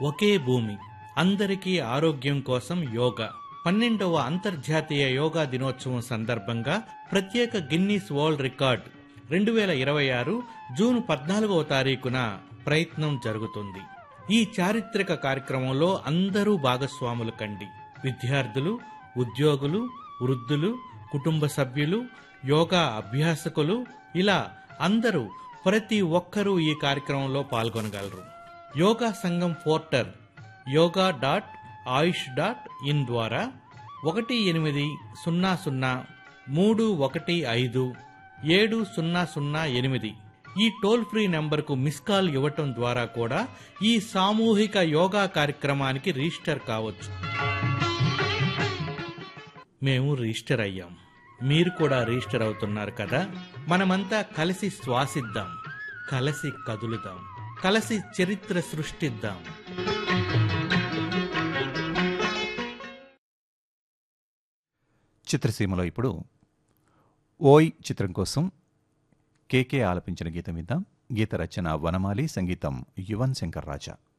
ఒకే భూమి అందరికీ ఆరోగ్యం కోసం యోగా పన్నెండవ అంతర్జాతీయ యోగా దినోత్సవం సందర్భంగా ప్రత్యేక గిన్నీస్ వరల్డ్ రికార్డ్ రెండు వేల ఇరవై ఆరు జూన్ పద్నాలుగవ తారీఖున ప్రయత్నం జరుగుతుంది ఈ చారిత్రక కార్యక్రమంలో అందరూ భాగస్వాములు కండి విద్యార్థులు ఉద్యోగులు వృద్ధులు కుటుంబ సభ్యులు యోగా అభ్యాసకులు ఇలా అందరూ ప్రతి ఒక్కరూ ఈ కార్యక్రమంలో పాల్గొనగలరు Yoga Sangam portal yoga dot Ayush dot in ద్వారా ఒకటి ఎనిమిది సున్నా సున్నా మూడు ఒకటి ఐదు ఏడు సున్నా సున్నా ఎనిమిది ఈ టోల్ ఫ్రీ నెంబర్కు మిస్ కాల్ ఇవ్వటం ద్వారా కూడా ఈ సామూహిక యోగా కార్యక్రమానికి రిజిస్టర్ కావచ్చు మేము రిజిస్టర్ అయ్యాం మీరు కూడా రిజిస్టర్ అవుతున్నారు కదా మనమంతా కలిసి శ్వాసిద్దాం కలిసి కదులుదాం కలిసి చరిత్ర సృష్టిద్దాం చిత్రసీమలో ఇప్పుడు ఓయ్ చిత్రం కోసం కేకే ఆలపించిన గీతం విద్దాం గీత రచన వనమాలి సంగీతం యువన్ శంకర్ రాజా